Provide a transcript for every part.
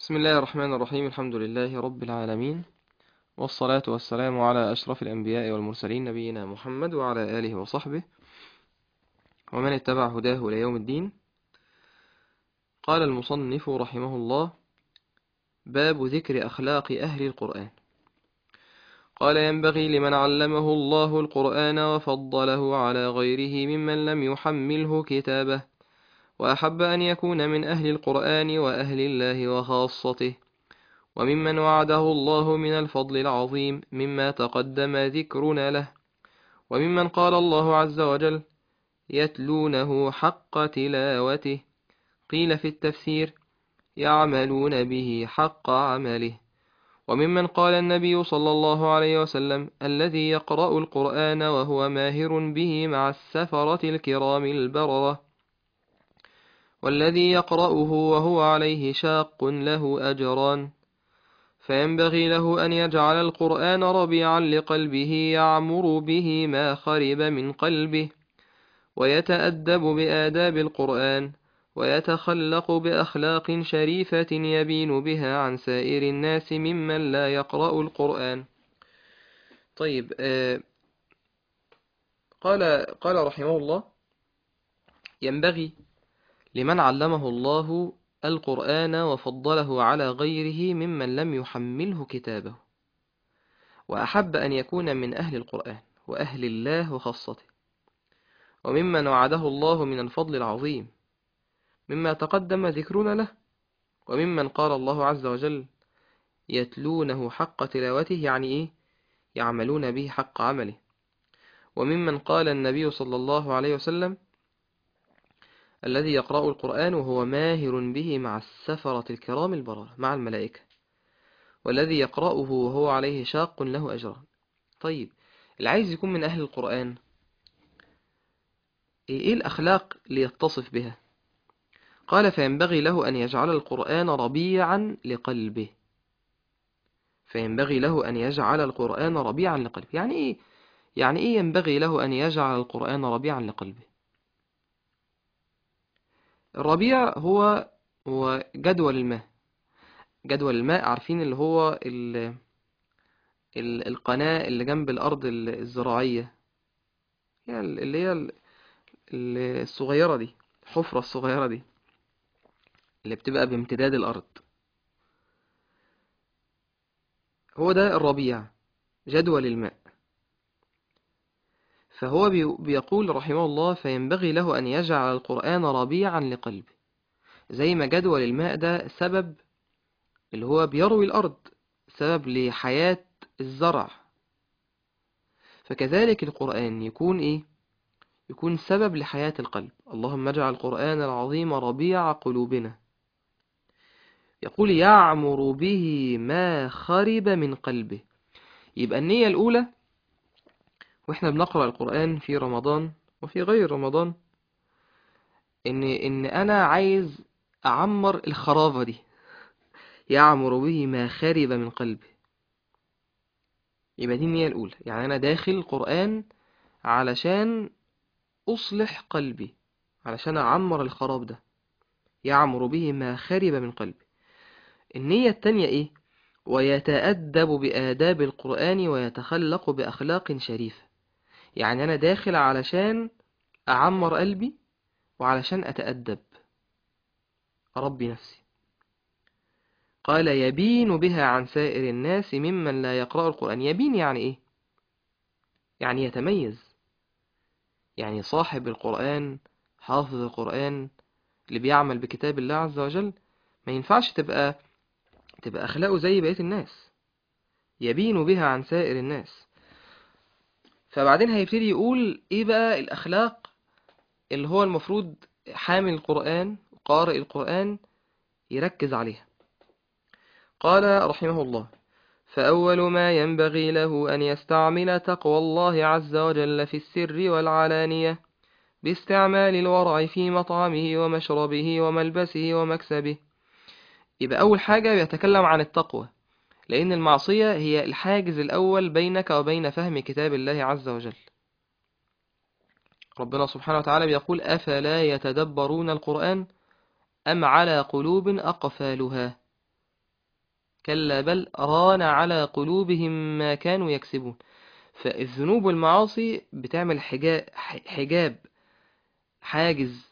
بسم الله الرحمن الرحيم الحمد لله رب العالمين والصلاة والسلام على أشرف الأنبياء والمرسلين نبينا محمد وعلى آله وصحبه ومن اتبع هداه إلى يوم الدين قال المصنف رحمه الله باب ذكر أخلاق أهل القرآن قال ينبغي لمن علمه الله القرآن وفضله على غيره ممن لم يحمله كتابه وأحب أن يكون من أهل القرآن وأهل الله وخاصته وممن وعده الله من الفضل العظيم مما تقدم ذكرنا له وممن قال الله عز وجل يتلونه حق تلاوته قيل في التفسير يعملون به حق عمله وممن قال النبي صلى الله عليه وسلم الذي يقرأ القرآن وهو ماهر به مع السفرة الكرام البررة والذي يقرأه وهو عليه شاق له أجران فينبغي له أن يجعل القرآن ربيعا لقلبه يعمر به ما خرب من قلبه ويتأدب بآداب القرآن ويتخلق بأخلاق شريفة يبين بها عن سائر الناس ممن لا يقرأ القرآن طيب قال قال رحمه الله ينبغي لمن علمه الله القرآن وفضله على غيره ممن لم يحمله كتابه وأحب أن يكون من أهل القرآن وأهل الله وخاصته وممن وعده الله من الفضل العظيم مما تقدم ذكرنا له وممن قال الله عز وجل يتلونه حق تلاوته يعني إيه يعملون به حق عمله وممن قال النبي صلى الله عليه وسلم الذي يقرأ القرآن وهو ماهر به مع السفرة الكرام البررة مع الملائكة والذي يقرأه وهو عليه شاق له أجران طيب اللي عايز يكون من أهل القرآن إيه الأخلاق ليتصف بها قال فينبغي له أن يجعل القرآن ربيعا لقلبه فينبغي له أن يجعل القرآن ربيعا لقلبه يعني إيه يعني إيه ينبغي له أن يجعل القرآن ربيعا لقلبه الربيع هو هو جدول الماء جدول الماء عارفين اللي هو ال ال القناة اللي جنب الأرض الزراعية هي اللي هي الصغيرة دي الحفرة الصغيرة دي اللي بتبقى بامتداد الأرض هو ده الربيع جدول الماء فهو بيقول رحمه الله فينبغي له أن يجعل القرآن ربيعا لقلبه زي ما جدول الماء ده سبب اللي هو بيروي الأرض سبب لحياة الزرع فكذلك القرآن يكون إيه؟ يكون سبب لحياة القلب اللهم اجعل القرآن العظيم ربيع قلوبنا يقول يعمر به ما خرب من قلبه يبقى النية الأولى واحنا بنقرأ القرآن في رمضان وفي غير رمضان ان ان انا عايز اعمر الخرابة دي يعمر به ما خرب من قلبي يبقى دي النية الاولى يعني انا داخل القرآن علشان اصلح قلبي علشان اعمر الخراب ده يعمر به ما خرب من قلبي النية التانية ايه ويتأدب بآداب القرآن ويتخلق بأخلاق شريفة يعني أنا داخل علشان أعمر قلبي وعلشان أتأدب أربي نفسي قال يبين بها عن سائر الناس ممن لا يقرأ القرآن يبين يعني إيه؟ يعني يتميز يعني صاحب القرآن حافظ القرآن اللي بيعمل بكتاب الله عز وجل ما ينفعش تبقى تبقى أخلاقه زي بقية الناس يبين بها عن سائر الناس فبعدين هيبتدي يقول ايه بقى الاخلاق اللي هو المفروض حامل القرآن قارئ القرآن يركز عليها قال رحمه الله فأول ما ينبغي له أن يستعمل تقوى الله عز وجل في السر والعلانية باستعمال الورع في مطعمه ومشربه وملبسه ومكسبه يبقى أول حاجة يتكلم عن التقوى لأن المعصية هي الحاجز الأول بينك وبين فهم كتاب الله عز وجل ربنا سبحانه وتعالى بيقول أفلا يتدبرون القرآن أم على قلوب أقفالها كلا بل ران على قلوبهم ما كانوا يكسبون فالذنوب والمعاصي بتعمل حجاب, حجاب حاجز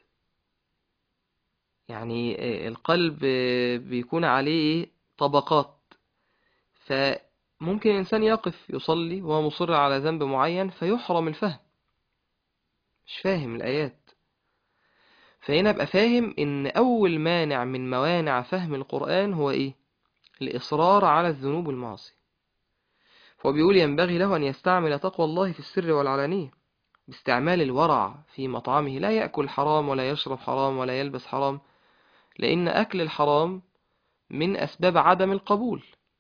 يعني القلب بيكون عليه طبقات فممكن الإنسان يقف يصلي وهو مصر على ذنب معين فيحرم الفهم مش فاهم الآيات فهنا ابقى فاهم ان اول مانع من موانع فهم القرآن هو ايه الاصرار على الذنوب والمعاصي فهو بيقول ينبغي له ان يستعمل تقوى الله في السر والعلانية باستعمال الورع في مطعمه لا يأكل حرام ولا يشرب حرام ولا يلبس حرام لأن أكل الحرام من أسباب عدم القبول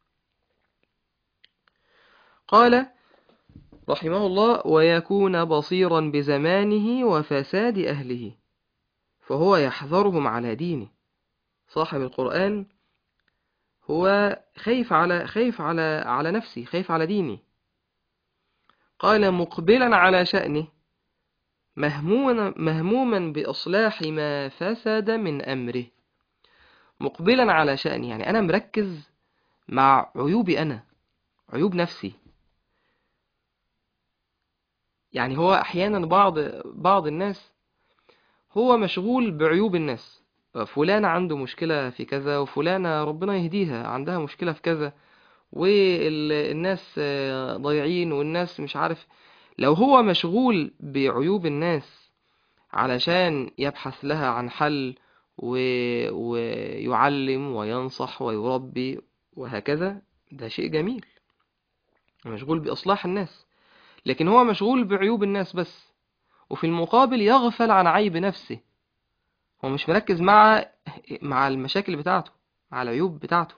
قال رحمه الله ويكون بصيرا بزمانه وفساد أهله فهو يحذرهم على دينه صاحب القرآن هو خايف على خايف على على نفسي خايف على ديني قال مقبلا على شأنه مهموما مهموما بإصلاح ما فسد من أمره مقبلا على شأني يعني أنا مركز مع عيوبي أنا عيوب نفسي يعني هو أحيانا بعض بعض الناس هو مشغول بعيوب الناس فلان عنده مشكلة في كذا وفلانة ربنا يهديها عندها مشكلة في كذا والناس ضايعين والناس مش عارف لو هو مشغول بعيوب الناس علشان يبحث لها عن حل و... ويعلم وينصح ويربي وهكذا ده شيء جميل مشغول بإصلاح الناس لكن هو مشغول بعيوب الناس بس وفي المقابل يغفل عن عيب نفسه هو مش مركز مع مع المشاكل بتاعته مع العيوب بتاعته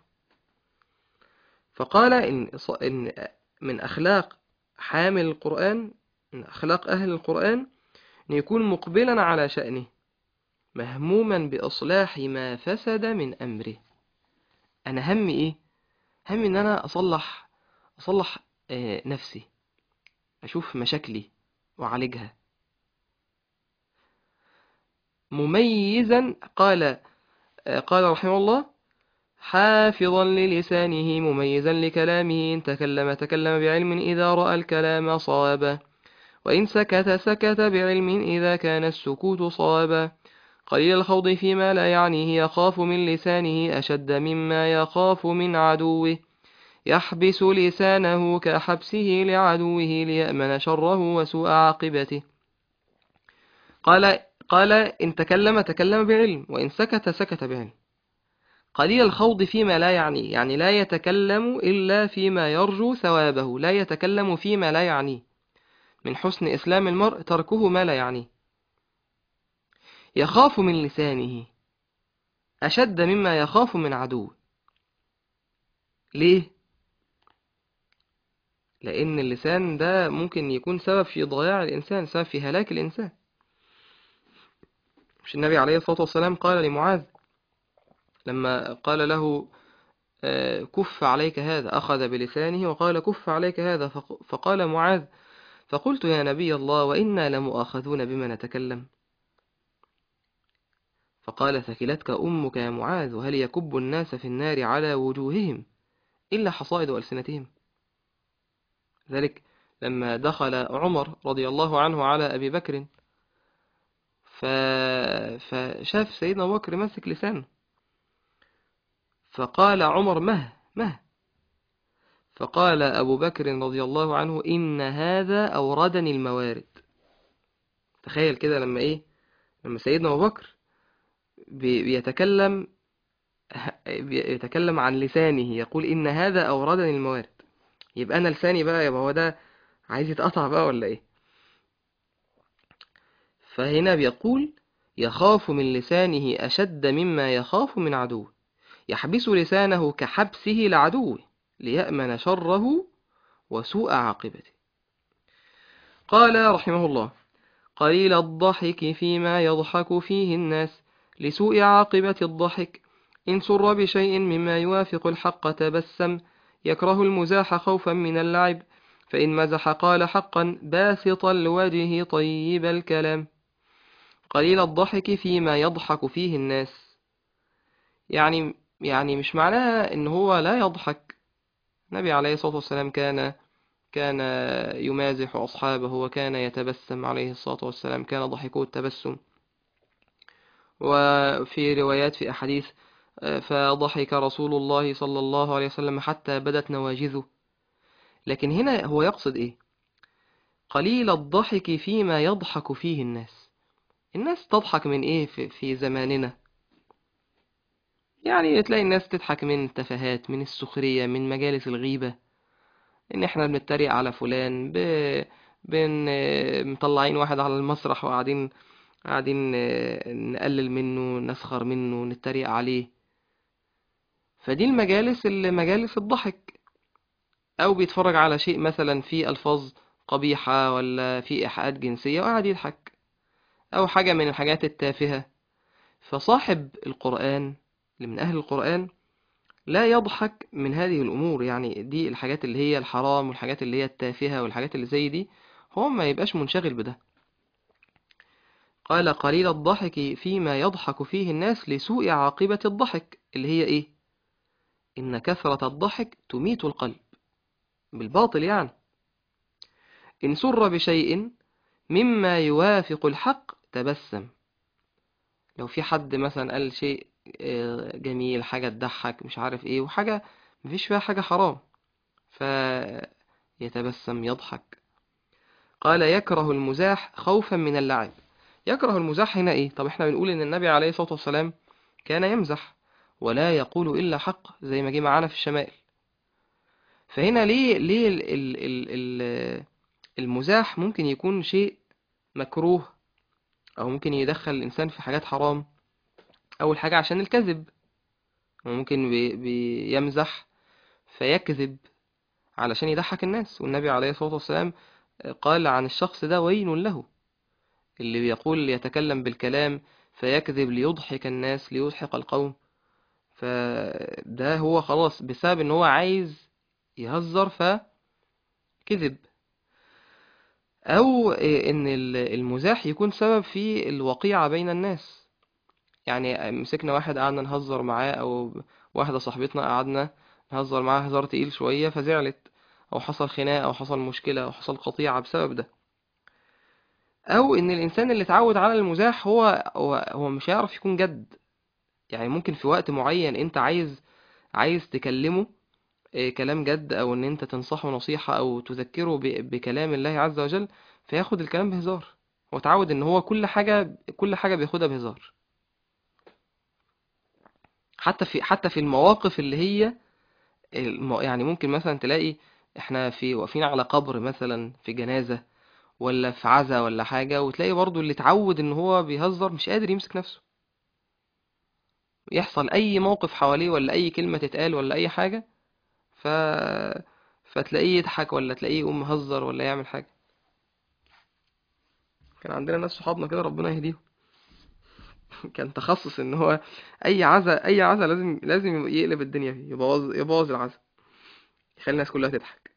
فقال إن إن من أخلاق حامل القرآن من أخلاق أهل القرآن أن يكون مقبلا على شأنه مهموما بإصلاح ما فسد من أمره أنا همي إيه؟ همي إن أنا أصلح أصلح نفسي أشوف مشاكلي وأعالجها مميزا قال قال رحمه الله حافظا للسانه مميزا لكلامه إن تكلم تكلم بعلم إذا رأى الكلام صوابا وإن سكت سكت بعلم إذا كان السكوت صوابا قليل الخوض فيما لا يعنيه يخاف من لسانه أشد مما يخاف من عدوه يحبس لسانه كحبسه لعدوه ليأمن شره وسوء عاقبته قال قال إن تكلم تكلم بعلم وإن سكت سكت بعلم قليل الخوض فيما لا يعنيه يعني لا يتكلم إلا فيما يرجو ثوابه لا يتكلم فيما لا يعنيه من حسن إسلام المرء تركه ما لا يعنيه يخاف من لسانه أشد مما يخاف من عدو ليه؟ لأن اللسان ده ممكن يكون سبب في ضياع الإنسان سبب في هلاك الإنسان مش النبي عليه الصلاة والسلام قال لمعاذ لما قال له كف عليك هذا أخذ بلسانه وقال كف عليك هذا فقال معاذ فقلت يا نبي الله وإنا لمؤاخذون بما نتكلم فقال ثكلتك أمك يا معاذ وهل يكب الناس في النار على وجوههم إلا حصائد ألسنتهم ذلك لما دخل عمر رضي الله عنه على أبي بكر ف... فشاف سيدنا أبو بكر ماسك لسانه فقال عمر مه مه فقال أبو بكر رضي الله عنه إن هذا أوردني الموارد تخيل كده لما إيه لما سيدنا أبو بكر بيتكلم بيتكلم عن لسانه يقول إن هذا أوردني الموارد يبقى أنا لساني بقى يبقى هو ده عايز يتقطع بقى ولا إيه فهنا بيقول يخاف من لسانه أشد مما يخاف من عدوه يحبس لسانه كحبسه لعدوه ليأمن شره وسوء عاقبته قال رحمه الله قليل الضحك فيما يضحك فيه الناس لسوء عاقبة الضحك إن سر بشيء مما يوافق الحق تبسم يكره المزاح خوفا من اللعب فإن مزح قال حقا باسط الوجه طيب الكلام قليل الضحك فيما يضحك فيه الناس يعني يعني مش معناها ان هو لا يضحك النبي عليه الصلاة والسلام كان كان يمازح أصحابه وكان يتبسم عليه الصلاة والسلام كان ضحكه التبسم وفي روايات في أحاديث فضحك رسول الله صلى الله عليه وسلم حتى بدت نواجذه لكن هنا هو يقصد إيه قليل الضحك فيما يضحك فيه الناس الناس تضحك من إيه في, في زماننا يعني تلاقي الناس تضحك من التفاهات من السخرية من مجالس الغيبة ان احنا بنتريق على فلان ب... بن مطلعين واحد على المسرح وقاعدين قاعدين نقلل منه نسخر منه نتريق عليه فدي المجالس اللي مجالس الضحك او بيتفرج على شيء مثلا فيه الفاظ قبيحة ولا فيه ايحاءات جنسية وقاعد يضحك او حاجة من الحاجات التافهة فصاحب القرآن اللي من اهل القرآن لا يضحك من هذه الأمور يعني دي الحاجات اللي هي الحرام والحاجات اللي هي التافهة والحاجات اللي زي دي هو ما يبقاش منشغل بده قال قليل الضحك فيما يضحك فيه الناس لسوء عاقبة الضحك اللي هي إيه إن كثرة الضحك تميت القلب بالباطل يعني إن سر بشيء مما يوافق الحق تبسم لو في حد مثلا قال شيء جميل حاجة تضحك مش عارف ايه وحاجة مفيش فيها حاجة حرام فيتبسم يضحك قال يكره المزاح خوفا من اللعب يكره المزاح هنا ايه طب احنا بنقول ان النبي عليه الصلاة والسلام كان يمزح ولا يقول الا حق زي ما جه معانا في الشمائل فهنا ليه ليه ال ال ال ال المزاح ممكن يكون شيء مكروه او ممكن يدخل الانسان في حاجات حرام أول حاجة عشان الكذب ممكن بي بيمزح فيكذب علشان يضحك الناس والنبي عليه الصلاة والسلام قال عن الشخص ده ويل له اللي بيقول يتكلم بالكلام فيكذب ليضحك الناس ليضحك القوم فده هو خلاص بسبب ان هو عايز يهزر فكذب او ان المزاح يكون سبب في الوقيعة بين الناس يعني مسكنا واحد قعدنا نهزر معاه او واحدة صاحبتنا قعدنا نهزر معاها هزار تقيل شوية فزعلت او حصل خناقة او حصل مشكلة او حصل قطيعة بسبب ده او ان الانسان اللي اتعود على المزاح هو هو, هو مش هيعرف يكون جد يعني ممكن في وقت معين انت عايز عايز تكلمه كلام جد او ان انت تنصحه نصيحة او تذكره بكلام الله عز وجل فياخد الكلام بهزار هو اتعود ان هو كل حاجة كل حاجة بياخدها بهزار حتى في حتى في المواقف اللي هي يعني ممكن مثلا تلاقي احنا في واقفين على قبر مثلا في جنازة ولا في عزا ولا حاجة وتلاقي برضو اللي اتعود ان هو بيهزر مش قادر يمسك نفسه يحصل اي موقف حواليه ولا اي كلمة تتقال ولا اي حاجة ف... فتلاقيه يضحك ولا تلاقيه يقوم مهزر ولا يعمل حاجة كان عندنا ناس صحابنا كده ربنا يهديهم كان تخصص ان هو اي عزا اي عزا لازم لازم يقلب الدنيا فيه يبوظ يبوظ العزا يخلي الناس كلها تضحك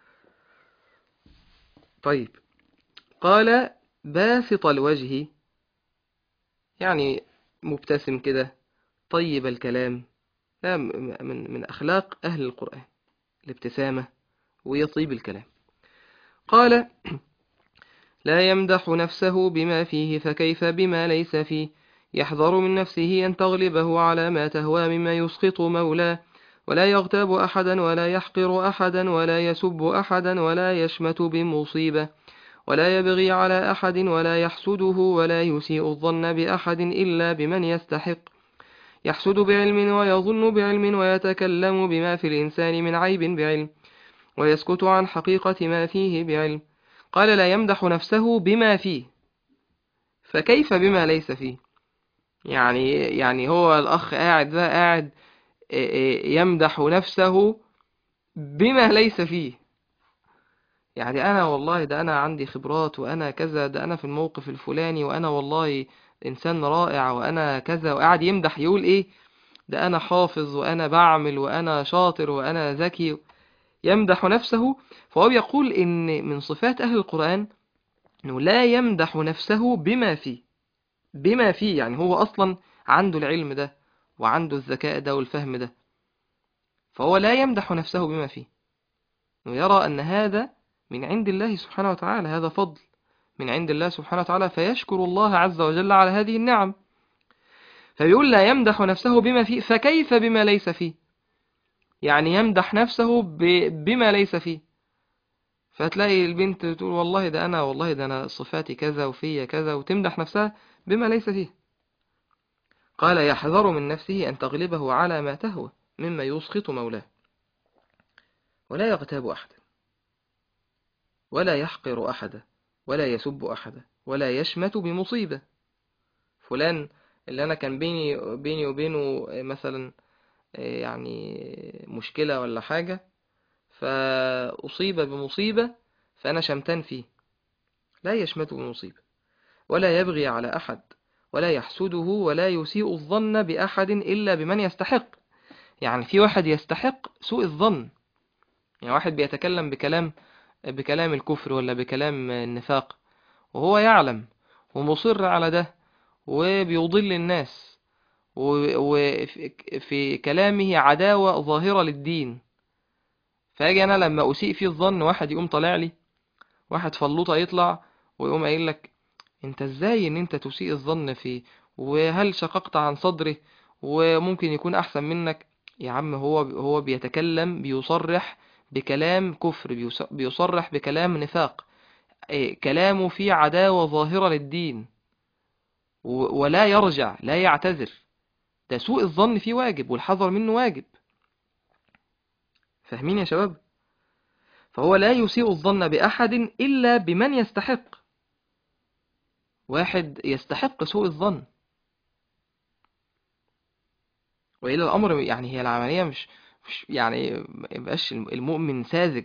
طيب قال باسط الوجه يعني مبتسم كده طيب الكلام ده من من اخلاق اهل القران الابتسامه ويطيب الكلام قال لا يمدح نفسه بما فيه فكيف بما ليس فيه يحذر من نفسه أن تغلبه على ما تهوى مما يسقط مولاه ولا يغتاب أحدا ولا يحقر أحدا ولا يسب أحدا ولا يشمت بمصيبة ولا يبغي على أحد ولا يحسده ولا يسيء الظن بأحد إلا بمن يستحق يحسد بعلم ويظن بعلم ويتكلم بما في الإنسان من عيب بعلم ويسكت عن حقيقة ما فيه بعلم قال لا يمدح نفسه بما فيه فكيف بما ليس فيه يعني يعني هو الأخ قاعد ده قاعد يمدح نفسه بما ليس فيه يعني أنا والله ده أنا عندي خبرات وأنا كذا ده أنا في الموقف الفلاني وأنا والله إنسان رائع وأنا كذا وقاعد يمدح يقول إيه ده أنا حافظ وأنا بعمل وأنا شاطر وأنا ذكي يمدح نفسه فهو يقول إن من صفات أهل القرآن أنه لا يمدح نفسه بما فيه بما فيه يعني هو أصلا عنده العلم ده وعنده الذكاء ده والفهم ده فهو لا يمدح نفسه بما فيه ويرى أن هذا من عند الله سبحانه وتعالى هذا فضل من عند الله سبحانه وتعالى فيشكر الله عز وجل على هذه النعم فبيقول لا يمدح نفسه بما فيه فكيف بما ليس فيه يعني يمدح نفسه بما ليس فيه فتلاقي البنت تقول والله ده أنا والله ده أنا صفاتي كذا وفيا كذا وتمدح نفسها بما ليس فيه قال يحذر من نفسه أن تغلبه على ما تهوى مما يسخط مولاه ولا يغتاب أحدا ولا يحقر أحدا ولا يسب أحدا ولا يشمت بمصيبة فلان اللي أنا كان بيني بيني وبينه مثلا يعني مشكلة ولا حاجة فأصيب بمصيبة فأنا شمتان فيه لا يشمت بمصيبة ولا يبغي على أحد ولا يحسده ولا يسيء الظن بأحد إلا بمن يستحق يعني في واحد يستحق سوء الظن يعني واحد بيتكلم بكلام بكلام الكفر ولا بكلام النفاق وهو يعلم ومصر على ده وبيضل الناس وفي كلامه عداوة ظاهرة للدين فاجي انا لما اسيء فيه الظن واحد يقوم طالع لي واحد فلوطه يطلع ويقوم قايل لك انت ازاي ان انت تسيء الظن فيه وهل شققت عن صدره وممكن يكون احسن منك يا عم هو هو بيتكلم بيصرح بكلام كفر بيصرح بكلام نفاق كلامه فيه عداوة ظاهرة للدين ولا يرجع لا يعتذر ده سوء الظن فيه واجب والحذر منه واجب فاهمين يا شباب فهو لا يسيء الظن بأحد إلا بمن يستحق واحد يستحق سوء الظن وإلى الأمر يعني هي العملية مش, مش يعني ميبقاش المؤمن ساذج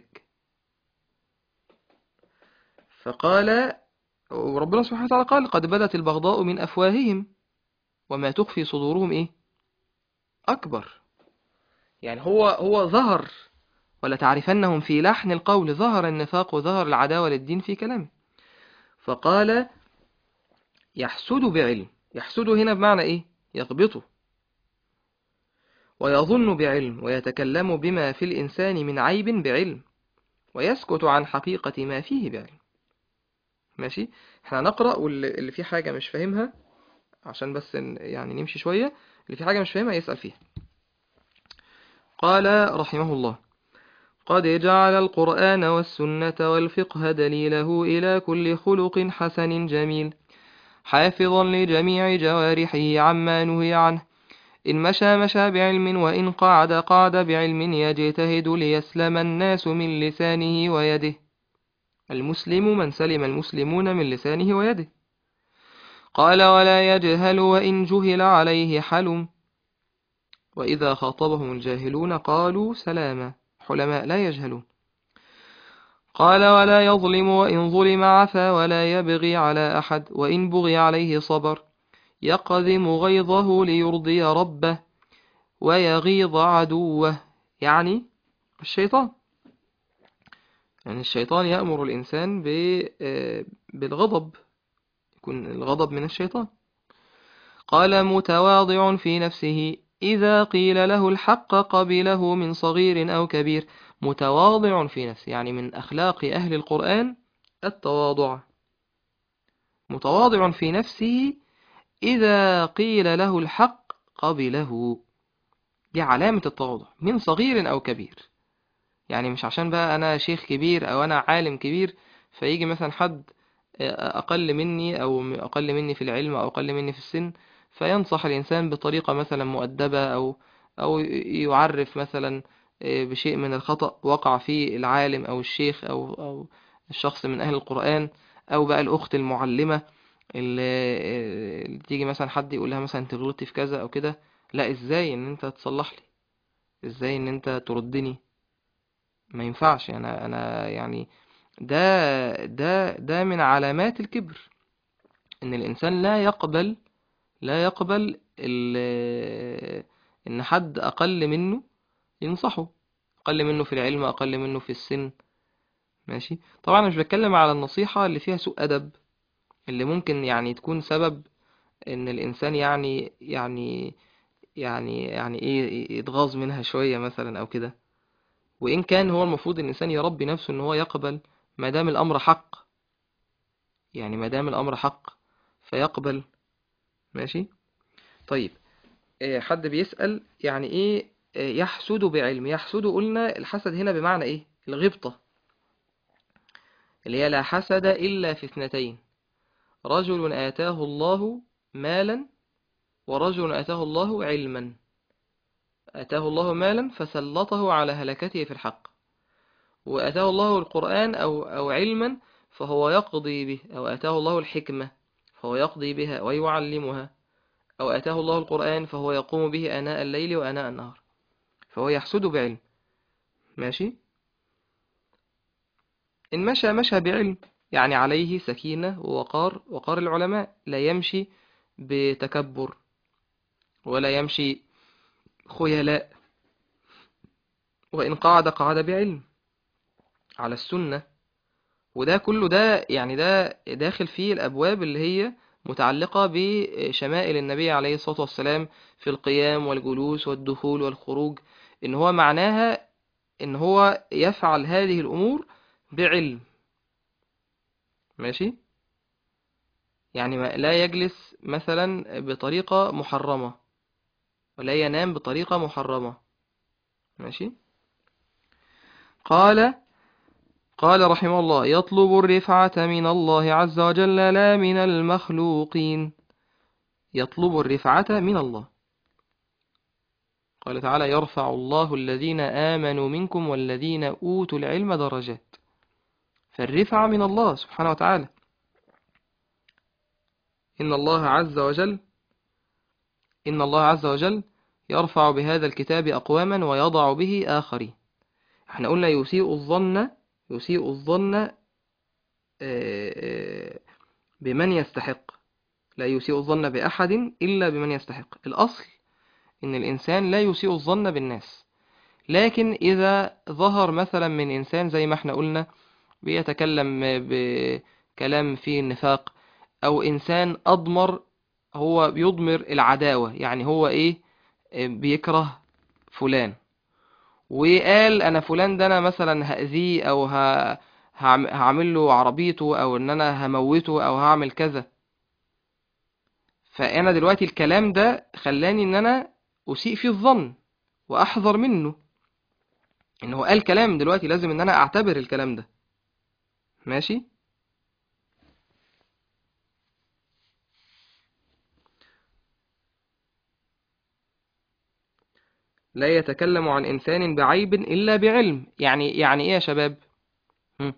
فقال وربنا سبحانه وتعالى قال قد بدت البغضاء من أفواههم وما تخفي صدورهم إيه أكبر يعني هو هو ظهر ولا تعرفنهم في لحن القول ظهر النفاق وظهر العداوة للدين في كلامه فقال يحسد بعلم يحسد هنا بمعنى إيه يغبطه ويظن بعلم ويتكلم بما في الإنسان من عيب بعلم ويسكت عن حقيقة ما فيه بعلم ماشي احنا نقرأ واللي فيه حاجة مش فاهمها عشان بس يعني نمشي شوية اللي فيه حاجة مش فاهمها يسأل فيها قال رحمه الله قد جعل القرآن والسنة والفقه دليله إلى كل خلق حسن جميل حافظا لجميع جوارحه عما نهي عنه إن مشى مشى بعلم وإن قعد قعد بعلم يجتهد ليسلم الناس من لسانه ويده المسلم من سلم المسلمون من لسانه ويده قال ولا يجهل وإن جهل عليه حلم وإذا خاطبهم الجاهلون قالوا سلاما حلماء لا يجهلون قال ولا يظلم وإن ظلم عفا ولا يبغي على أحد وإن بغي عليه صبر يقذم غيظه ليرضي ربه ويغيظ عدوه يعني الشيطان يعني الشيطان يأمر الإنسان بالغضب يكون الغضب من الشيطان قال متواضع في نفسه إذا قيل له الحق قبله من صغير أو كبير متواضع في نفسه يعني من أخلاق أهل القرآن التواضع متواضع في نفسه إذا قيل له الحق قبله دي علامة التواضع من صغير أو كبير يعني مش عشان بقى أنا شيخ كبير أو أنا عالم كبير فيجي مثلا حد أقل مني أو أقل مني في العلم أو أقل مني في السن فينصح الإنسان بطريقة مثلا مؤدبة أو أو يعرف مثلا بشيء من الخطأ وقع فيه العالم أو الشيخ أو أو الشخص من أهل القرآن أو بقى الأخت المعلمة اللي تيجي مثلا حد يقول لها مثلا انت غلطتي في كذا أو كده لا إزاي إن أنت تصلح لي إزاي إن أنت تردني ما ينفعش أنا أنا يعني ده ده ده من علامات الكبر إن الإنسان لا يقبل لا يقبل إن حد أقل منه ينصحه أقل منه في العلم أقل منه في السن ماشي طبعا مش بتكلم على النصيحة اللي فيها سوء أدب اللي ممكن يعني تكون سبب إن الإنسان يعني يعني يعني يعني ايه يتغاظ منها شوية مثلا او كده وان كان هو المفروض الانسان يربي نفسه ان هو يقبل ما دام الامر حق يعني ما دام الامر حق فيقبل ماشي طيب آه، حد بيسأل يعني ايه آه، يحسد بعلم يحسد قلنا الحسد هنا بمعنى ايه الغبطة اللي هي لا حسد إلا في اثنتين رجل آتاه الله مالا ورجل آتاه الله علما آتاه الله مالا فسلطه على هلكته في الحق وآتاه الله القرآن أو, أو علما فهو يقضي به أو آتاه الله الحكمة فهو يقضي بها ويعلمها أو آتاه الله القرآن فهو يقوم به آناء الليل وآناء النهار فهو يحسد بعلم ماشي إن مشى مشى بعلم يعني عليه سكينة ووقار وقار العلماء لا يمشي بتكبر ولا يمشي خيلاء وإن قعد قعد بعلم على السنة وده كله ده يعني ده داخل فيه الأبواب اللي هي متعلقة بشمائل النبي عليه الصلاة والسلام في القيام والجلوس والدخول والخروج إن هو معناها إن هو يفعل هذه الأمور بعلم ماشي يعني ما لا يجلس مثلا بطريقة محرمة ولا ينام بطريقة محرمة ماشي قال قال رحمه الله يطلب الرفعة من الله عز وجل لا من المخلوقين يطلب الرفعة من الله قال تعالى يرفع الله الذين آمنوا منكم والذين أوتوا العلم درجات فالرفعة من الله سبحانه وتعالى إن الله عز وجل إن الله عز وجل يرفع بهذا الكتاب أقواما ويضع به آخرين احنا قلنا يسيء الظن يسيء الظن بمن يستحق لا يسيء الظن بأحد إلا بمن يستحق الأصل إن الإنسان لا يسيء الظن بالناس لكن إذا ظهر مثلا من إنسان زي ما احنا قلنا بيتكلم بكلام فيه النفاق أو إنسان أضمر هو بيضمر العداوة يعني هو إيه بيكره فلان وقال أنا فلان ده أنا مثلا هأذيه أو ه... هعمل له عربيته أو إن أنا هموته أو هعمل كذا فأنا دلوقتي الكلام ده خلاني إن أنا أسيء فيه الظن وأحذر منه إن هو قال كلام دلوقتي لازم إن أنا أعتبر الكلام ده ماشي لا يتكلم عن إنسان بعيب إلا بعلم يعني يعني إيه يا شباب هم.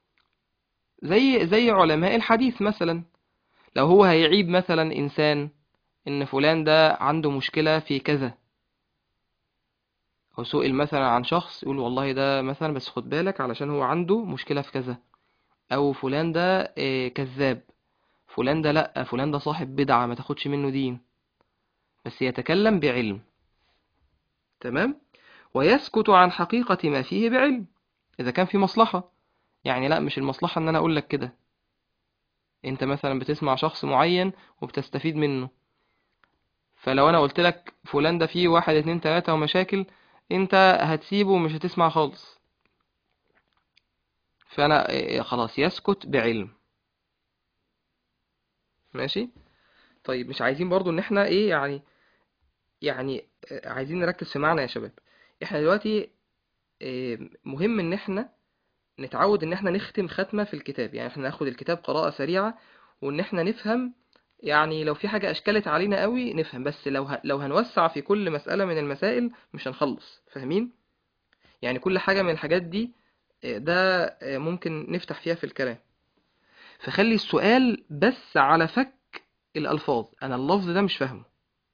زي زي علماء الحديث مثلا لو هو هيعيب مثلا إنسان إن فلان ده عنده مشكلة في كذا أو سئل مثلا عن شخص يقول والله ده مثلا بس خد بالك علشان هو عنده مشكلة في كذا أو فلان ده آه، كذاب فلان ده لأ فلان ده صاحب بدعة ما تاخدش منه دين بس يتكلم بعلم تمام ويسكت عن حقيقة ما فيه بعلم إذا كان في مصلحة يعني لا مش المصلحة إن أنا أقول لك كده أنت مثلا بتسمع شخص معين وبتستفيد منه فلو أنا قلت لك فلان ده فيه واحد اتنين تلاتة ومشاكل أنت هتسيبه ومش هتسمع خالص فأنا إيه، خلاص يسكت بعلم ماشي طيب مش عايزين برضو ان احنا ايه يعني يعني آه، عايزين نركز في معنى يا شباب احنا دلوقتي آه، مهم ان احنا نتعود ان احنا نختم ختمة في الكتاب يعني احنا ناخد الكتاب قراءة سريعة وان احنا نفهم يعني لو في حاجة اشكلت علينا قوي نفهم بس لو ه... لو هنوسع في كل مسألة من المسائل مش هنخلص فاهمين يعني كل حاجة من الحاجات دي آه، ده آه، ممكن نفتح فيها في الكلام فخلي السؤال بس على فك الألفاظ أنا اللفظ ده مش فاهمه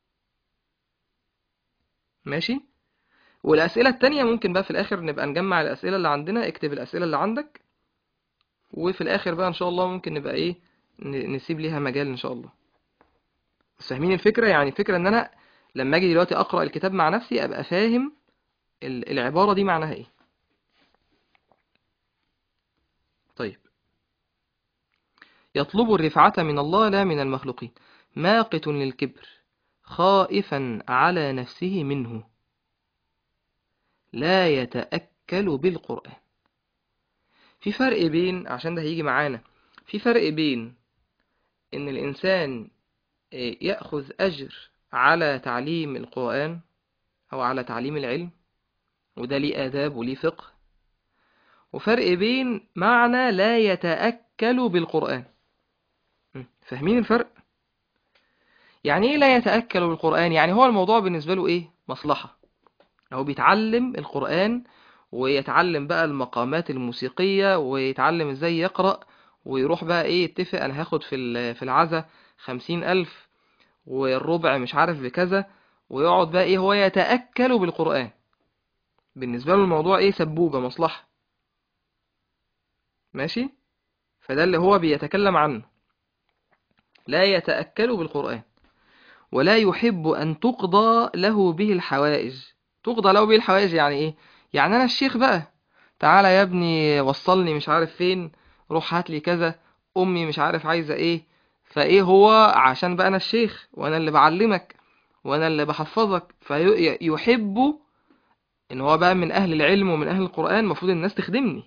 ماشي والأسئلة التانية ممكن بقى في الآخر نبقى نجمع الأسئلة اللي عندنا اكتب الأسئلة اللي عندك وفي الآخر بقى إن شاء الله ممكن نبقى إيه ن- نسيب ليها مجال إن شاء الله بس فاهمين الفكرة يعني الفكرة إن أنا لما أجي دلوقتي أقرأ الكتاب مع نفسي أبقى فاهم ال- العبارة دي معناها إيه طيب يطلب الرفعة من الله لا من المخلوقين ماقت للكبر خائفا على نفسه منه لا يتأكل بالقرآن في فرق بين عشان ده هيجي معانا في فرق بين ان الانسان يأخذ اجر على تعليم القرآن او على تعليم العلم وده ليه آداب وليه فقه وفرق بين معنى لا يتأكل بالقرآن فاهمين الفرق؟ يعني ايه لا يتأكل بالقرآن؟ يعني هو الموضوع بالنسبة له ايه؟ مصلحة هو بيتعلم القرآن ويتعلم بقى المقامات الموسيقية ويتعلم ازاي يقرأ ويروح بقى ايه يتفق انا هاخد في في العزا خمسين ألف والربع مش عارف بكذا ويقعد بقى ايه هو يتأكل بالقرآن بالنسبة له الموضوع ايه سبوبة مصلحة ماشي فده اللي هو بيتكلم عنه لا يتأكل بالقرآن ولا يحب أن تقضى له به الحوائج تقضى له به الحوائج يعني ايه يعني انا الشيخ بقى تعالى يا ابني وصلني مش عارف فين روح هات لي كذا امي مش عارف عايزه ايه فايه هو عشان بقى انا الشيخ وانا اللي بعلمك وانا اللي بحفظك فيحب ان هو بقى من اهل العلم ومن اهل القران المفروض الناس تخدمني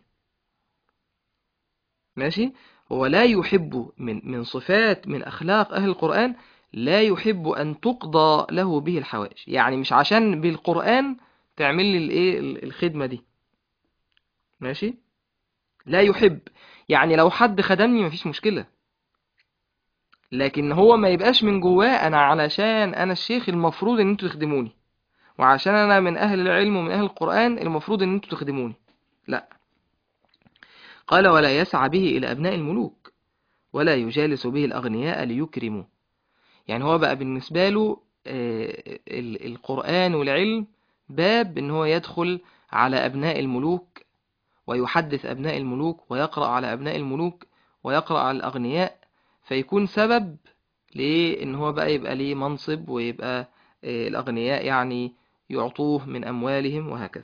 ماشي هو لا يحب من من صفات من اخلاق اهل القران لا يحب ان تقضى له به الحوائج يعني مش عشان بالقران تعمل لي الايه الخدمه دي ماشي لا يحب يعني لو حد خدمني مفيش مشكله لكن هو ما يبقاش من جواه انا علشان انا الشيخ المفروض ان انتوا تخدموني وعشان انا من اهل العلم ومن اهل القران المفروض ان انتوا تخدموني لا قال ولا يسعى به الى ابناء الملوك ولا يجالس به الاغنياء ليكرموا يعني هو بقى بالنسبه له القران والعلم باب ان هو يدخل على ابناء الملوك ويحدث ابناء الملوك ويقرا على ابناء الملوك ويقرا على الاغنياء فيكون سبب ليه ان هو بقى يبقى ليه منصب ويبقى الاغنياء يعني يعطوه من اموالهم وهكذا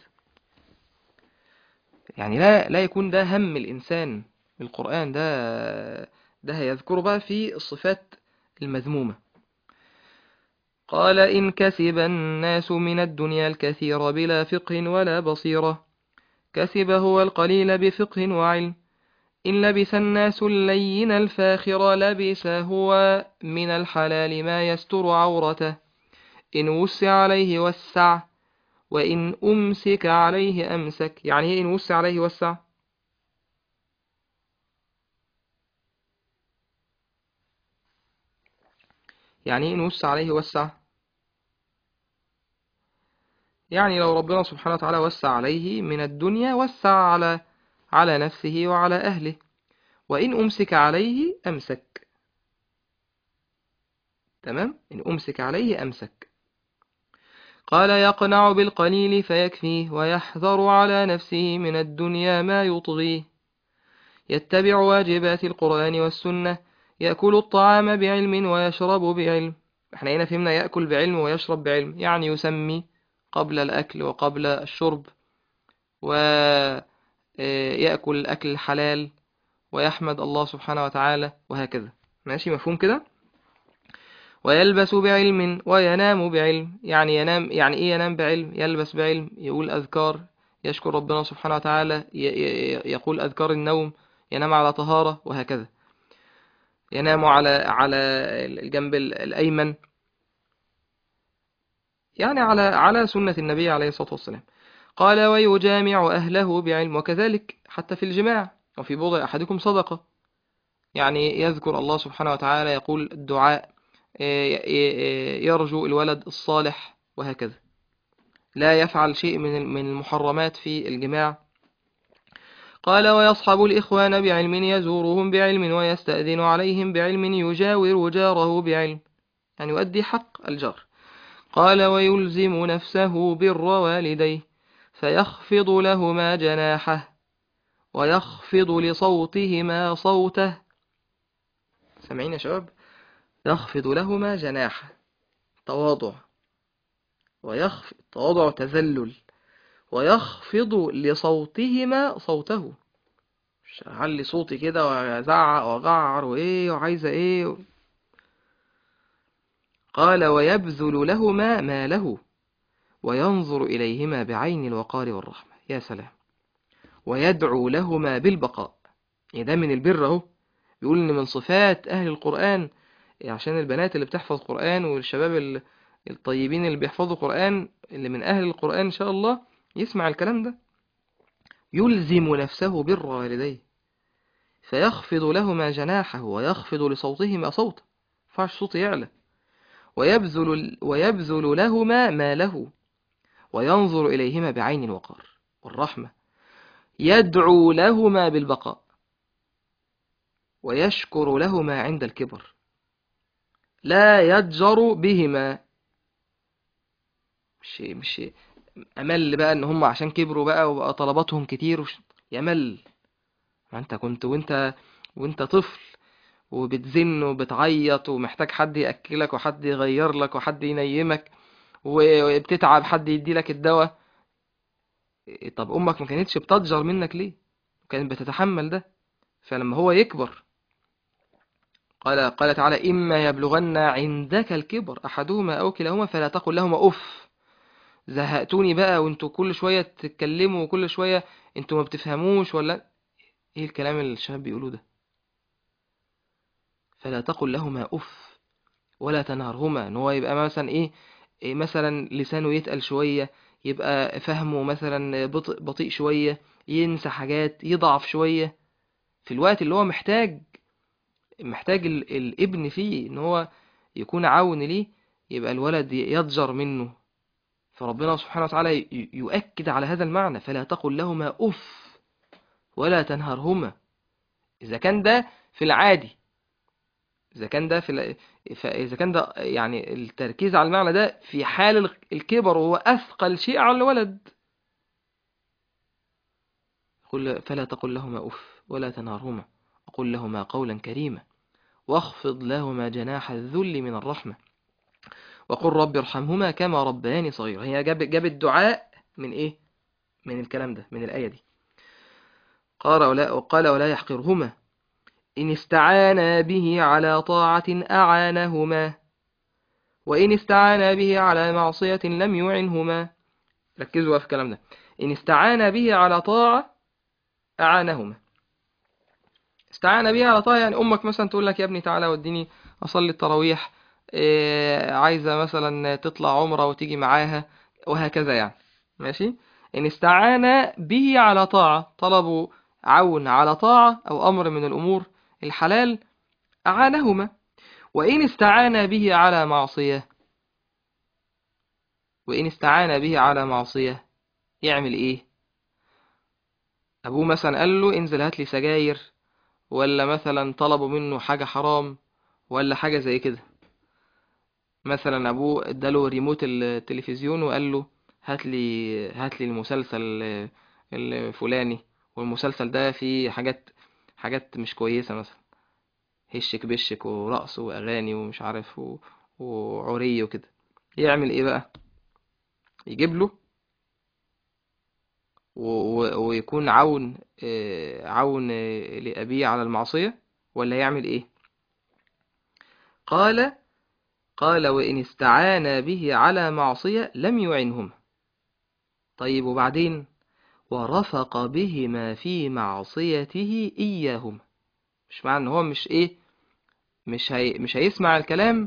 يعني لا لا يكون ده هم الانسان القران ده ده هيذكره بقى في الصفات المذمومه قال إن كسب الناس من الدنيا الكثير بلا فقه ولا بصيرة كسب هو القليل بفقه وعلم إن لبس الناس اللين الفاخر لبس هو من الحلال ما يستر عورته إن وسع عليه وسع وإن أمسك عليه أمسك يعني إيه إن وسع عليه وسع يعني إيه إن وسع عليه وسع يعني لو ربنا سبحانه وتعالى وسع عليه من الدنيا وسع على على نفسه وعلى أهله وإن أمسك عليه أمسك تمام إن أمسك عليه أمسك قال يقنع بالقليل فيكفيه ويحذر على نفسه من الدنيا ما يطغيه يتبع واجبات القرآن والسنة يأكل الطعام بعلم ويشرب بعلم احنا هنا فهمنا يأكل بعلم ويشرب بعلم يعني يسمي قبل الأكل وقبل الشرب ويأكل الأكل الحلال ويحمد الله سبحانه وتعالى وهكذا ماشي مفهوم كده ويلبس بعلم وينام بعلم يعني ينام يعني ايه ينام بعلم يلبس بعلم يقول أذكار يشكر ربنا سبحانه وتعالى يقول أذكار النوم ينام على طهارة وهكذا ينام على على الجنب الأيمن يعني على على سنة النبي عليه الصلاة والسلام قال ويجامع أهله بعلم وكذلك حتى في الجماع وفي بضع أحدكم صدقة يعني يذكر الله سبحانه وتعالى يقول الدعاء يرجو الولد الصالح وهكذا لا يفعل شيء من من المحرمات في الجماع قال ويصحب الإخوان بعلم يزورهم بعلم ويستأذن عليهم بعلم يجاور جاره بعلم يعني يؤدي حق الجار قال ويلزم نفسه بر والديه فيخفض لهما جناحه ويخفض لصوتهما صوته سامعين يا شباب يخفض لهما جناحه تواضع ويخفض تواضع تذلل ويخفض لصوتهما صوته مش اعلي صوتي كده وازعق واجعر وايه وعايزه ايه قال ويبذل لهما ما له وينظر إليهما بعين الوقار والرحمة يا سلام ويدعو لهما بالبقاء يعني ده من البر اهو بيقول ان من صفات اهل القرآن عشان البنات اللي بتحفظ قرآن والشباب ال- الطيبين اللي بيحفظوا قرآن اللي من اهل القرآن ان شاء الله يسمع الكلام ده يلزم نفسه بر والديه فيخفض لهما جناحه ويخفض لصوتهما صوته فعش صوته يعلى ويبذل, ويبذل لهما ما له وينظر إليهما بعين الوقار والرحمة يدعو لهما بالبقاء ويشكر لهما عند الكبر لا يجر بهما مش مش أمل بقى إن هم عشان كبروا بقى وبقى طلباتهم كتير وش... يمل ما أنت كنت وأنت وأنت طفل وبتزن وبتعيط ومحتاج حد يأكلك وحد يغير لك وحد ينيمك وبتتعب حد يدي لك الدواء طب أمك ما كانتش بتضجر منك ليه كانت بتتحمل ده فلما هو يكبر قال قال تعالى إما يبلغن عندك الكبر أحدهما أو كلاهما فلا تقل لهما أف زهقتوني بقى وانتوا كل شوية تتكلموا وكل شوية انتوا ما بتفهموش ولا ايه الكلام اللي الشباب بيقولوه ده فلا تقل لهما أف ولا تنهرهما ان هو يبقى مثلا ايه, إيه مثلا لسانه يتقل شوية يبقى فهمه مثلا بطء, بطيء شوية ينسى حاجات يضعف شوية في الوقت اللي هو محتاج محتاج ال- الابن فيه ان هو يكون عون ليه يبقى الولد يضجر منه فربنا سبحانه وتعالى ي- يؤكد على هذا المعنى فلا تقل لهما أف ولا تنهرهما إذا كان ده في العادي إذا كان ده في ال- فإذا كان ده يعني التركيز على المعنى ده في حال ال- الكبر وهو أثقل شيء على الولد قل فلا تقل لهما أف ولا تنهرهما وقل لهما قولا كريما واخفض لهما جناح الذل من الرحمة وقل رب ارحمهما كما ربياني صغيرا هي جاب جاب الدعاء من ايه من الكلام ده من الآية دي قال ولا وقال ولا يحقرهما إن استعانا به على طاعة أعانهما وإن استعانا به على معصية لم يعنهما ركزوا بقى في الكلام ده إن استعانا به على طاعة أعانهما استعان به على طاعة يعني أمك مثلا تقول لك يا ابني تعالى وديني أصلي التراويح إيه عايزة مثلا تطلع عمرة وتيجي معاها وهكذا يعني ماشي إن استعان به على طاعة طلبوا عون على طاعة أو أمر من الأمور الحلال أعانهما وإن استعان به على معصية وإن استعان به على معصية يعمل إيه أبوه مثلا قال له انزل هات لي سجاير ولا مثلا طلبوا منه حاجة حرام ولا حاجة زي كده مثلا أبوه اداله ريموت التلفزيون وقال له هات لي هات لي المسلسل الفلاني والمسلسل ده فيه حاجات حاجات مش كويسة مثلا هشك بشك ورقص وأغاني ومش عارف و... وعري وكده يعمل ايه بقى يجيب له و... و... ويكون عون آه، عون آه، لأبيه على المعصية ولا يعمل ايه قال قال وإن استعان به على معصية لم يعنهما طيب وبعدين ورفق بهما في معصيته إياهما مش معنى ان هو مش ايه مش هي مش هيسمع الكلام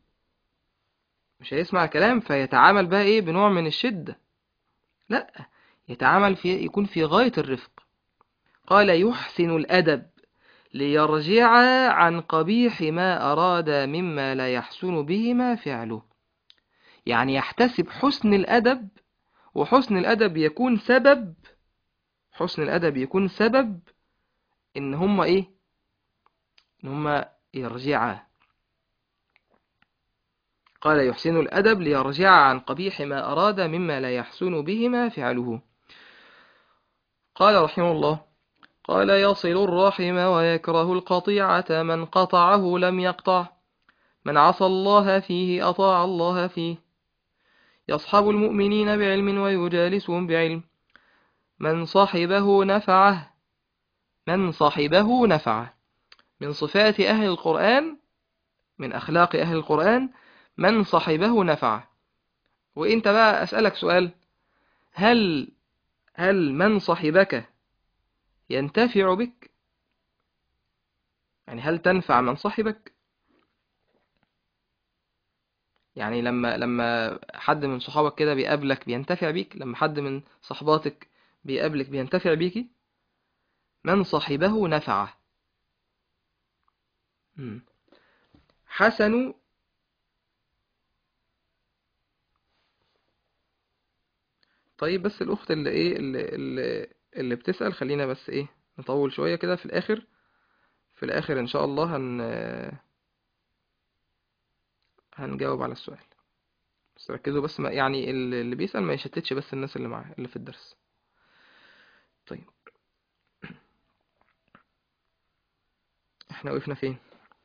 مش هيسمع الكلام فيتعامل بقى ايه بنوع من الشدة لا يتعامل في يكون في غاية الرفق قال يحسن الأدب ليرجع عن قبيح ما أراد مما لا يحسن بهما فعله يعني يحتسب حسن الأدب وحسن الأدب يكون سبب حسن الأدب يكون سبب إن هما إيه إن هما يرجعا قال يحسن الأدب ليرجع عن قبيح ما أراد مما لا يحسن بهما فعله قال رحمه الله قال يصل الرحم ويكره القطيعة من قطعه لم يقطع من عصى الله فيه أطاع الله فيه يصحب المؤمنين بعلم ويجالسهم بعلم من صحبه نفعه من صحبه نفعه من صفات أهل القرآن من أخلاق أهل القرآن من صحبه نفعه وانت بقى اسألك سؤال هل هل من صحبك ينتفع بك يعني هل تنفع من صحبك يعني لما لما حد من صحابك كده بيقابلك بينتفع بيك لما حد من صحباتك بيقابلك بينتفع بيكي من صحبه نفعه مم. حسن طيب بس الأخت اللي إيه اللي, اللي, اللي بتسأل خلينا بس إيه نطول شوية كده في الآخر في الآخر إن شاء الله هن هنجاوب على السؤال بس ركزوا بس ما يعني اللي اللي بيسأل ما يشتتش بس الناس اللي معاه اللي في الدرس طيب احنا وقفنا فين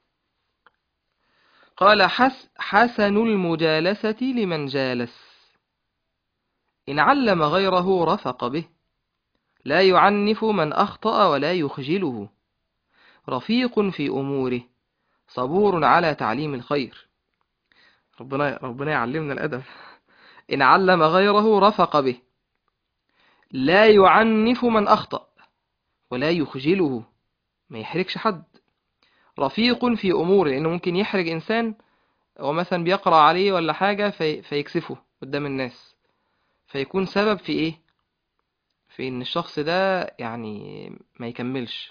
قال حس حسن المجالسة لمن جالس إن علم غيره رفق به لا يعنف من أخطأ ولا يخجله رفيق في أموره صبور على تعليم الخير ربنا ربنا يعلمنا الأدب إن علم غيره رفق به لا يعنف من أخطأ ولا يخجله ما يحرجش حد رفيق في أموره لأنه ممكن يحرج إنسان هو مثلا بيقرأ عليه ولا حاجة في فيكسفه قدام الناس فيكون سبب في إيه في إن الشخص ده يعني ما يكملش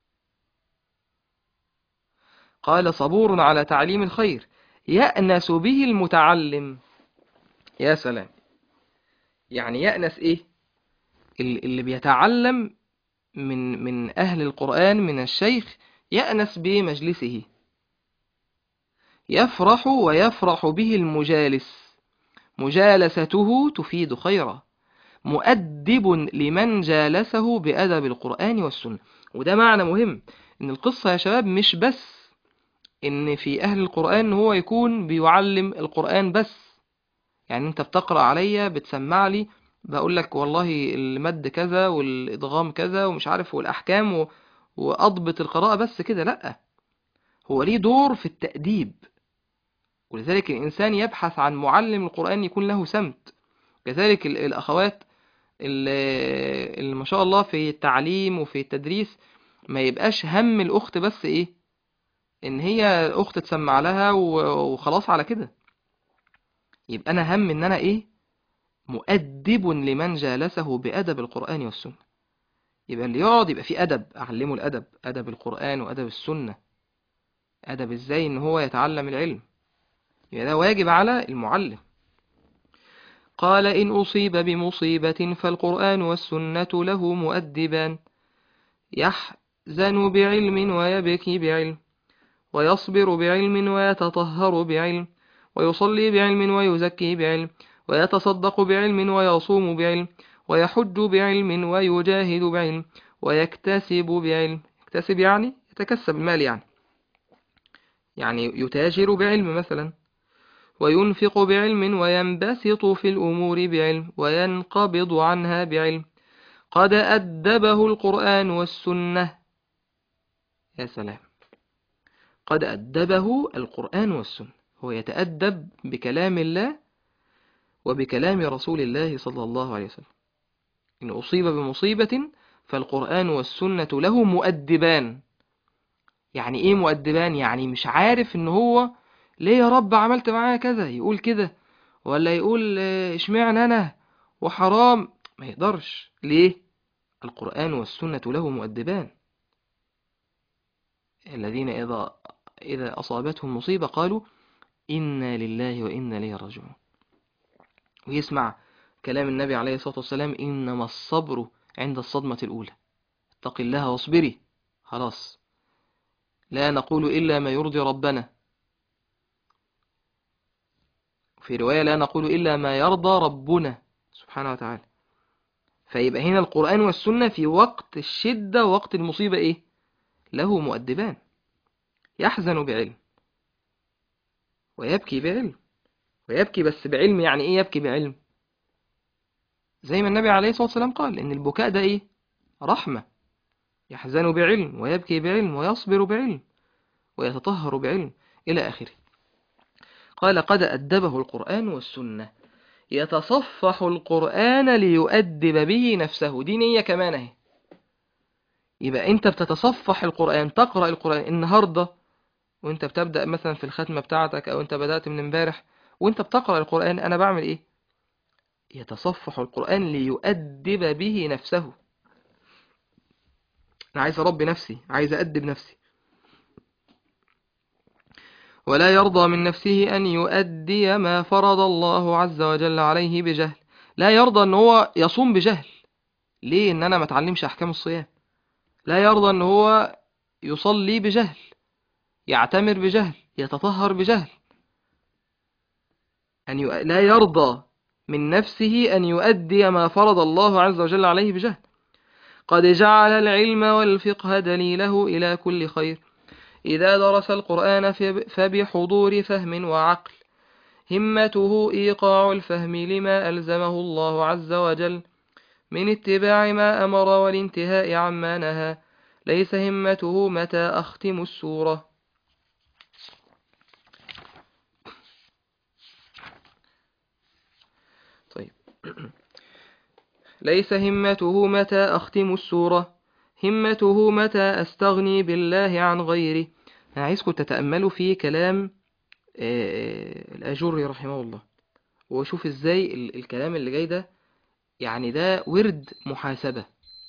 قال صبور على تعليم الخير يأنس به المتعلم يا سلام يعني يأنس إيه اللي بيتعلم من من أهل القرآن من الشيخ يأنس بمجلسه يفرح ويفرح به المجالس مجالسته تفيد خيرا مؤدب لمن جالسه بأدب القرآن والسنة وده معنى مهم إن القصة يا شباب مش بس إن في أهل القرآن هو يكون بيعلم القرآن بس يعني أنت بتقرأ عليا بتسمع لي بقول لك والله المد كذا والإدغام كذا ومش عارف والأحكام و... وأضبط القراءة بس كده لأ هو ليه دور في التأديب ولذلك الإنسان يبحث عن معلم القرآن يكون له سمت كذلك الأخوات اللي ما شاء الله في التعليم وفي التدريس ما يبقاش هم الأخت بس إيه إن هي أخت تسمع لها وخلاص على كده يبقى أنا هم إن أنا إيه مؤدب لمن جالسه بأدب القرآن والسنة يبقى اللي يقعد يبقى فيه أدب أعلمه الأدب أدب القرآن وأدب السنة أدب إزاي إن هو يتعلم العلم يبقى ده واجب على المعلم قال إن أصيب بمصيبة فالقرآن والسنة له مؤدبان يحزن بعلم ويبكي بعلم ويصبر بعلم ويتطهر بعلم ويصلي بعلم ويزكي بعلم ويتصدق بعلم ويصوم بعلم ويحج بعلم ويجاهد بعلم ويكتسب بعلم يكتسب يعني يتكسب المال يعني يعني يتاجر بعلم مثلا وينفق بعلم وينبسط في الأمور بعلم وينقبض عنها بعلم قد أدبه القرآن والسنة يا سلام قد أدبه القرآن والسنة هو يتأدب بكلام الله وبكلام رسول الله صلى الله عليه وسلم إن أصيب بمصيبة فالقرآن والسنة له مؤدبان يعني إيه مؤدبان؟ يعني مش عارف إن هو ليه يا رب عملت معايا كذا يقول كده ولا يقول اشمعنى أنا وحرام ما يقدرش ليه؟ القرآن والسنة له مؤدبان الذين إذا إذا أصابتهم مصيبة قالوا إنا لله وإنا إليه راجعون ويسمع كلام النبي عليه الصلاة والسلام إنما الصبر عند الصدمة الأولى اتق الله واصبري خلاص لا نقول إلا ما يرضي ربنا في رواية لا نقول إلا ما يرضى ربنا سبحانه وتعالى فيبقى هنا القرآن والسنة في وقت الشدة وقت المصيبة إيه له مؤدبان يحزن بعلم ويبكي بعلم ويبكي بس بعلم يعني إيه يبكي بعلم زي ما النبي عليه الصلاة والسلام قال إن البكاء ده إيه رحمة يحزن بعلم ويبكي بعلم ويصبر بعلم ويتطهر بعلم إلى آخره قال قد أدبه القرآن والسنة يتصفح القرآن ليؤدب به نفسه دي نية كمان اهي يبقى انت بتتصفح القرآن تقرأ القرآن النهاردة وانت بتبدأ مثلا في الختمة بتاعتك او انت بدأت من امبارح وانت بتقرأ القرآن انا بعمل ايه يتصفح القرآن ليؤدب به نفسه انا عايز اربي نفسي عايز أدب نفسي ولا يرضى من نفسه أن يؤدي ما فرض الله عز وجل عليه بجهل لا يرضى أن هو يصوم بجهل ليه أن أنا ما اتعلمش أحكام الصيام لا يرضى أن هو يصلي بجهل يعتمر بجهل يتطهر بجهل أن ي... لا يرضى من نفسه أن يؤدي ما فرض الله عز وجل عليه بجهل قد جعل العلم والفقه دليله إلى كل خير إذا درس القرآن فبحضور فهم وعقل همته إيقاع الفهم لما ألزمه الله عز وجل من اتباع ما أمر والانتهاء عما نهى ليس همته متى أختم السورة طيب ليس همته متى أختم السورة همته متى أستغني بالله عن غيره أنا عايزكم تتأملوا في كلام الأجري رحمه الله وشوف إزاي الكلام اللي جاي ده يعني ده ورد محاسبة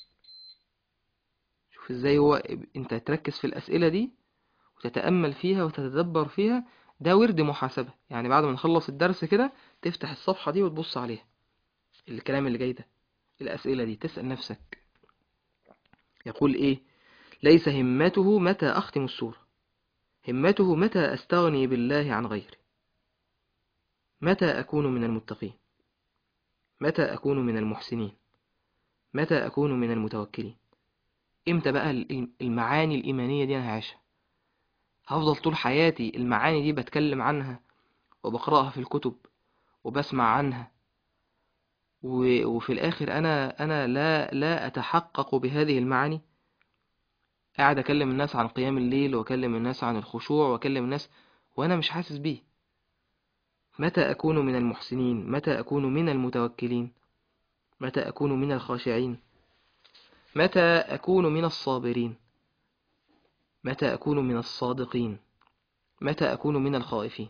شوف إزاي هو أنت تركز في الأسئلة دي وتتأمل فيها وتتدبر فيها ده ورد محاسبة يعني بعد ما نخلص الدرس كده تفتح الصفحة دي وتبص عليها الكلام اللي جاي ده الأسئلة دي تسأل نفسك يقول إيه ليس همته متى أختم السورة همته متى أستغني بالله عن غيره متى أكون من المتقين متى أكون من المحسنين متى أكون من المتوكلين إمتى بقى المعاني الإيمانية دي أنا هعيشها هفضل طول حياتي المعاني دي بتكلم عنها وبقرأها في الكتب وبسمع عنها وفي الآخر أنا أنا لا لا أتحقق بهذه المعاني قاعد أكلم الناس عن قيام الليل وأكلم الناس عن الخشوع وأكلم الناس وأنا مش حاسس بيه متى أكون من المحسنين متى أكون من المتوكلين متى أكون من الخاشعين متى أكون من الصابرين متى أكون من الصادقين متى أكون من الخائفين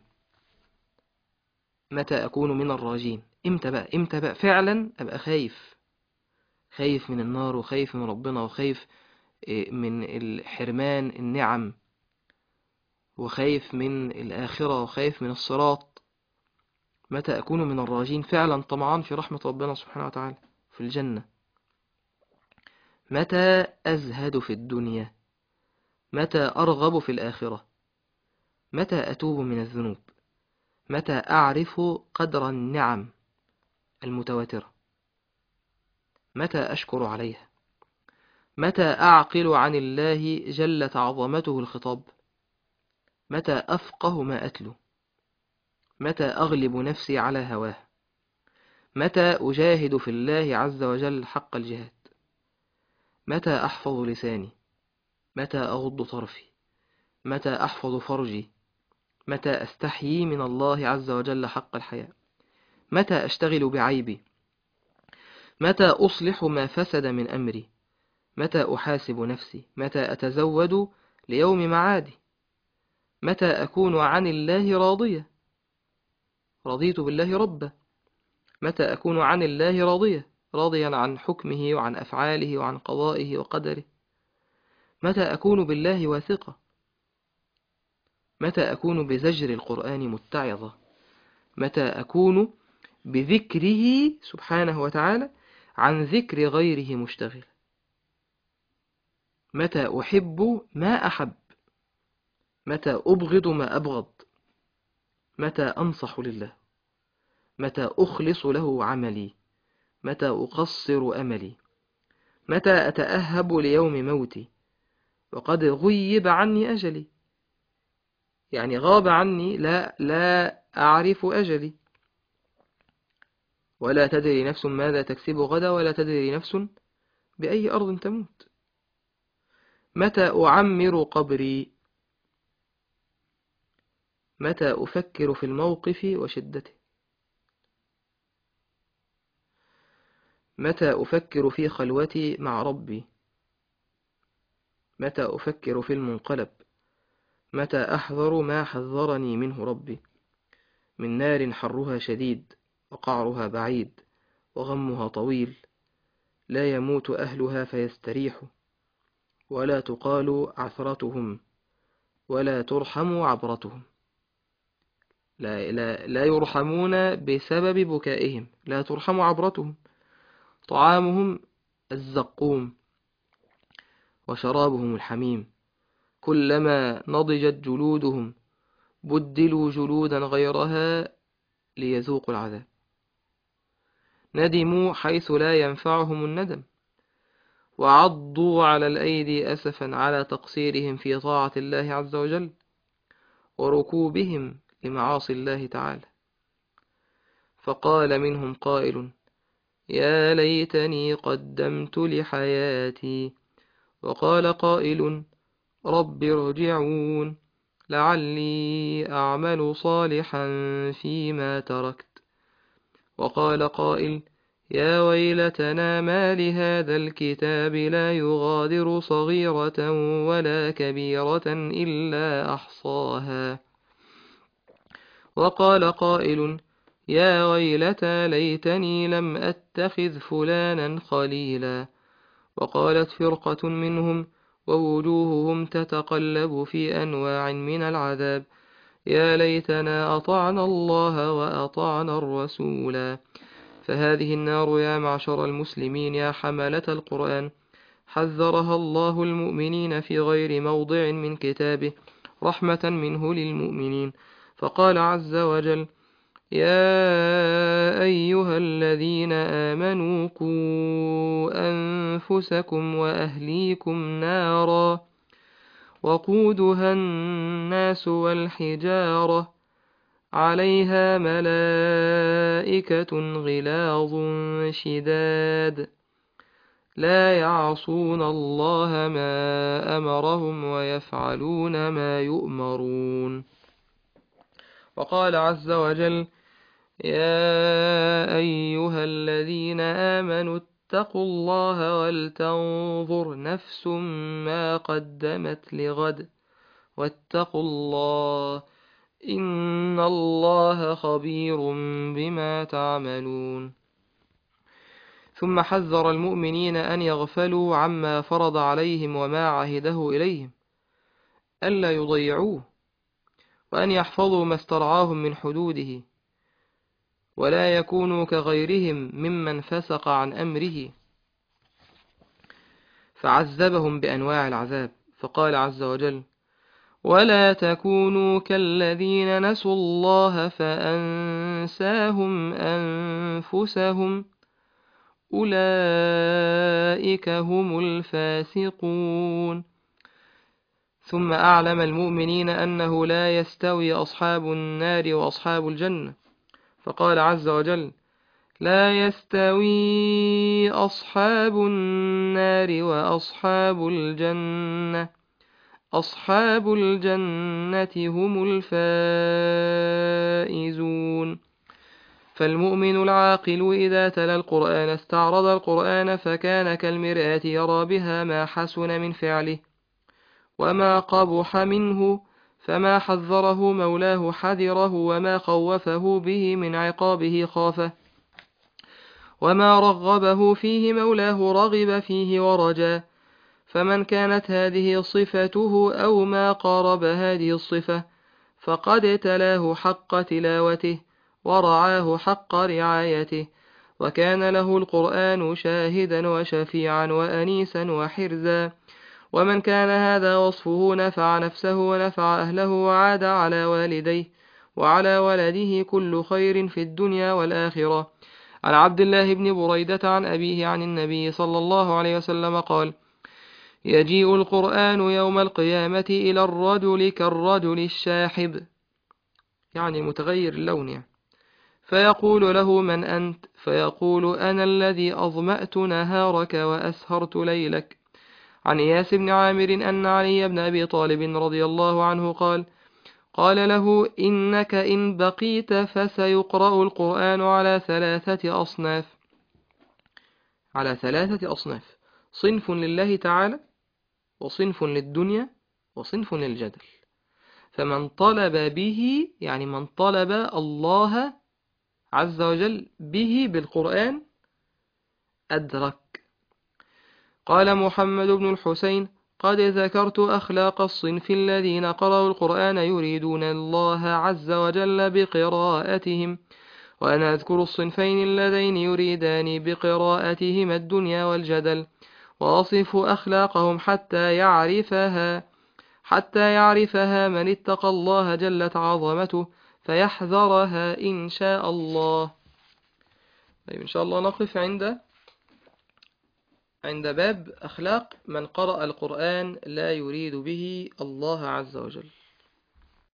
متى أكون من الراجين امتى بقى امتى بقى فعلا أبقى خايف خايف من النار وخايف من ربنا وخايف من الحرمان النعم وخايف من الآخرة وخايف من الصراط متى أكون من الراجين فعلا طمعان في رحمة ربنا سبحانه وتعالى في الجنة متى أزهد في الدنيا متى أرغب في الآخرة متى أتوب من الذنوب متى أعرف قدر النعم المتواترة متى أشكر عليها متى أعقل عن الله جلت عظمته الخطاب متى أفقه ما أتلو متى أغلب نفسي على هواه متى أجاهد في الله عز وجل حق الجهاد متى أحفظ لساني متى أغض طرفي متى أحفظ فرجي متى أستحيي من الله عز وجل حق الحياة متى أشتغل بعيبي متى أصلح ما فسد من أمري متى أحاسب نفسي متى أتزود ليوم معادي متى أكون عن الله راضية رضيت بالله ربا متى أكون عن الله راضية راضيا عن حكمه وعن أفعاله وعن قضائه وقدره متى أكون بالله واثقة متى أكون بزجر القرآن متعظة متى أكون بذكره سبحانه وتعالى عن ذكر غيره مشتغل متى أحب ما أحب متى أبغض ما أبغض متى أنصح لله متى أخلص له عملي متى أقصر أملي متى أتأهب ليوم موتي وقد غيب عني أجلي يعني غاب عني لا لا أعرف أجلي ولا تدري نفس ماذا تكسب غدا ولا تدري نفس بأي أرض تموت متى أعمر قبري متى أفكر في الموقف وشدته متى أفكر في خلوتي مع ربي متى أفكر في المنقلب متى أحذر ما حذرني منه ربي من نار حرها شديد وقعرها بعيد وغمها طويل لا يموت أهلها فيستريحوا ولا تقال عثرتهم ولا ترحم عبرتهم لا, لا, لا يرحمون بسبب بكائهم لا ترحم عبرتهم طعامهم الزقوم وشرابهم الحميم كلما نضجت جلودهم بدلوا جلودا غيرها ليذوقوا العذاب ندموا حيث لا ينفعهم الندم وعضوا على الأيدي أسفا على تقصيرهم في طاعة الله عز وجل وركوبهم لمعاصي الله تعالى فقال منهم قائل يا ليتني قدمت لحياتي وقال قائل رب ارجعون لعلي أعمل صالحا فيما تركت وقال قائل يا ويلتنا ما لهذا الكتاب لا يغادر صغيرة ولا كبيرة إلا أحصاها وقال قائل يا ويلتى ليتني لم أتخذ فلانا خليلا وقالت فرقة منهم ووجوههم تتقلب في أنواع من العذاب يا ليتنا أطعنا الله وأطعنا الرسولا فهذه النار يا معشر المسلمين يا حملة القرآن حذرها الله المؤمنين في غير موضع من كتابه رحمة منه للمؤمنين فقال عز وجل يا أيها الذين آمنوا قوا أنفسكم وأهليكم نارا وقودها الناس والحجارة عليها ملائكة غلاظ شداد لا يعصون الله ما أمرهم ويفعلون ما يؤمرون وقال عز وجل يا أيها الذين آمنوا اتقوا الله ولتنظر نفس ما قدمت لغد واتقوا الله إن الله خبير بما تعملون ثم حذر المؤمنين أن يغفلوا عما فرض عليهم وما عهده إليهم ألا يضيعوه وأن يحفظوا ما استرعاهم من حدوده ولا يكونوا كغيرهم ممن فسق عن أمره فعذبهم بأنواع العذاب فقال عز وجل ولا تكونوا كالذين نسوا الله فأنساهم أنفسهم أولئك هم الفاسقون ثم أعلم المؤمنين أنه لا يستوي أصحاب النار وأصحاب الجنة فقال عز وجل لا يستوي أصحاب النار وأصحاب الجنة أصحاب الجنة هم الفائزون فالمؤمن العاقل إذا تلا القرآن استعرض القرآن فكان كالمرآة يرى بها ما حسن من فعله وما قبح منه فما حذره مولاه حذره وما خوفه به من عقابه خافه وما رغبه فيه مولاه رغب فيه ورجا فمن كانت هذه صفته أو ما قارب هذه الصفة فقد تلاه حق تلاوته ورعاه حق رعايته وكان له القرآن شاهدا وشفيعا وأنيسا وحرزا ومن كان هذا وصفه نفع نفسه ونفع أهله وعاد على والديه وعلى ولده كل خير في الدنيا والآخرة عن عبد الله بن بريدة عن أبيه عن النبي صلى الله عليه وسلم قال يجيء القرآن يوم القيامة إلى الرجل كالرجل الشاحب يعني متغير اللون يعني فيقول له من أنت فيقول أنا الذي أظمأت نهارك وأسهرت ليلك عن إياس بن عامر أن علي بن أبي طالب رضي الله عنه قال قال له إنك إن بقيت فسيقرأ القرآن على ثلاثة أصناف على ثلاثة أصناف صنف لله تعالى وصنف للدنيا وصنف للجدل فمن طلب به يعني من طلب الله عز وجل به بالقرآن أدرك قال محمد بن الحسين قد ذكرت أخلاق الصنف الذين قرأوا القرآن يريدون الله عز وجل بقراءتهم وأنا أذكر الصنفين اللذين يريدان بقراءتهما الدنيا والجدل وأصف أخلاقهم حتى يعرفها حتى يعرفها من اتقى الله جلت عظمته فيحذرها إن شاء الله طيب إن شاء الله نقف عند عند باب أخلاق من قرأ القرآن لا يريد به الله عز وجل